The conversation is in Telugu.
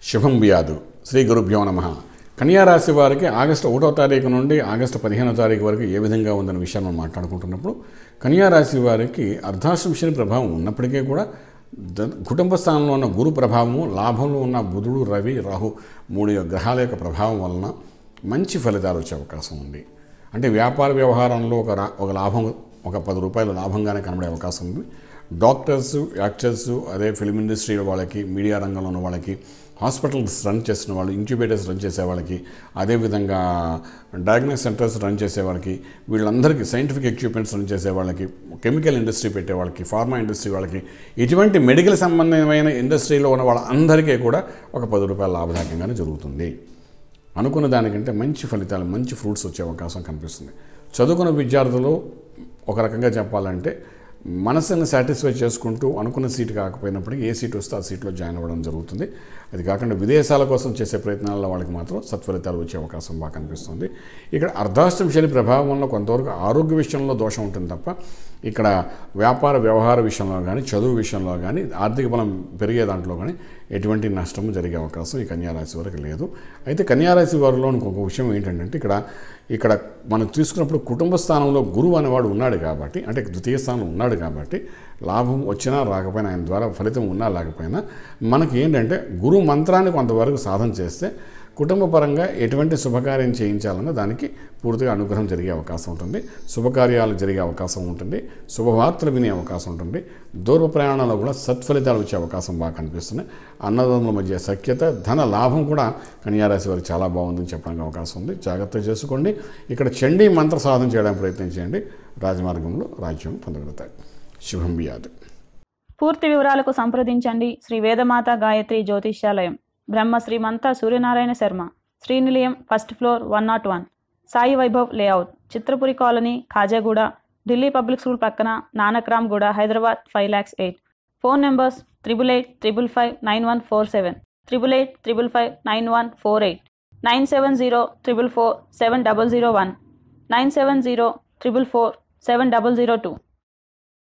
శుభం బియాదు శ్రీ గురుభ్యో నమ కన్యా రాశి వారికి ఆగస్టు ఒకటో తారీఖు నుండి ఆగస్టు పదిహేనో తారీఖు వరకు ఏ విధంగా ఉందన్న విషయాన్ని మనం మాట్లాడుకుంటున్నప్పుడు కన్యా రాశి వారికి అర్ధాశ్రమ శని ప్రభావం ఉన్నప్పటికీ కూడా ద- కుటుంబ స్థానంలో ఉన్న గురు ప్రభావము లాభంలో ఉన్న బుధుడు రవి రాహు మూడు గ్రహాల యొక్క ప్రభావం వలన మంచి ఫలితాలు వచ్చే అవకాశం ఉంది అంటే వ్యాపార వ్యవహారంలో ఒక రా ఒక లాభం ఒక పది రూపాయల లాభంగానే కనబడే అవకాశం ఉంది డాక్టర్స్ యాక్టర్స్ అదే ఫిల్మ్ ఇండస్ట్రీ వాళ్ళకి మీడియా రంగంలో ఉన్న వాళ్ళకి హాస్పిటల్స్ రన్ చేసిన వాళ్ళు ఇంక్యుబేటర్స్ రన్ చేసే వాళ్ళకి అదేవిధంగా డయాగ్నోస్ సెంటర్స్ రన్ చేసే వాళ్ళకి వీళ్ళందరికీ సైంటిఫిక్ ఎక్విప్మెంట్స్ రన్ చేసే వాళ్ళకి కెమికల్ ఇండస్ట్రీ పెట్టే వాళ్ళకి ఫార్మా ఇండస్ట్రీ వాళ్ళకి ఇటువంటి మెడికల్ సంబంధమైన ఇండస్ట్రీలో ఉన్న వాళ్ళందరికీ కూడా ఒక పది రూపాయల లాభదాయకంగానే జరుగుతుంది అనుకున్న దానికంటే మంచి ఫలితాలు మంచి ఫ్రూట్స్ వచ్చే అవకాశం కనిపిస్తుంది చదువుకున్న విద్యార్థులు ఒక రకంగా చెప్పాలంటే మనసుని సాటిస్ఫై చేసుకుంటూ అనుకున్న సీటు కాకపోయినప్పటికీ ఏ సీట్ వస్తే ఆ సీట్లో జాయిన్ అవ్వడం జరుగుతుంది అది కాకుండా విదేశాల కోసం చేసే ప్రయత్నాల్లో వాళ్ళకి మాత్రం సత్ఫలితాలు వచ్చే అవకాశం బాగా కనిపిస్తుంది ఇక్కడ అర్ధాష్టమ శని ప్రభావం వల్ల కొంతవరకు ఆరోగ్య విషయంలో దోషం ఉంటుంది తప్ప ఇక్కడ వ్యాపార వ్యవహార విషయంలో కానీ చదువు విషయంలో కానీ ఆర్థిక బలం పెరిగే దాంట్లో కానీ ఎటువంటి నష్టము జరిగే అవకాశం ఈ కన్యారాశి వారికి లేదు అయితే కన్యారాశి వారిలో ఇంకొక విషయం ఏంటంటే ఇక్కడ ఇక్కడ మనం తీసుకున్నప్పుడు కుటుంబ స్థానంలో గురువు అనేవాడు ఉన్నాడు కాబట్టి అంటే ద్వితీయ స్థానంలో ఉన్నాడు కాబట్టి లాభం వచ్చినా రాకపోయినా ఆయన ద్వారా ఫలితం ఉన్నా లేకపోయినా మనకి ఏంటంటే గురు మంత్రాన్ని కొంతవరకు సాధన చేస్తే కుటుంబ పరంగా ఎటువంటి శుభకార్యం చేయించాలన్న దానికి పూర్తిగా అనుగ్రహం జరిగే అవకాశం ఉంటుంది శుభకార్యాలు జరిగే అవకాశం ఉంటుంది శుభవార్తలు వినే అవకాశం ఉంటుంది దూర ప్రయాణాల్లో కూడా సత్ఫలితాలు వచ్చే అవకాశం బాగా కనిపిస్తున్నాయి అన్నదమ్ముల మధ్య సఖ్యత ధన లాభం కూడా కన్యారాశి వారికి చాలా బాగుందని చెప్పడానికి అవకాశం ఉంది జాగ్రత్త చేసుకోండి ఇక్కడ చండీ మంత్ర సాధన చేయడానికి ప్రయత్నం చేయండి రాజమార్గంలో రాజ్యం పొందగలుగుతాయి శుభం బియాదు పూర్తి వివరాలకు సంప్రదించండి Shri Vedamata Gayatri Jyotishyalayam Brahma Srimantha Suryanarayana Sharma Srinilayam first floor one naught one Sai Vaibhav layout Chitrapuri colony Khajaguda Delhi public school పక్కన Nanakramguda Hyderabad five lakhs eight phone numbers triple eight triple five nine one four seven triple eight triple five nine one four eight nine seven zero triple four seven double zero one nine seven zero triple four seven double zero two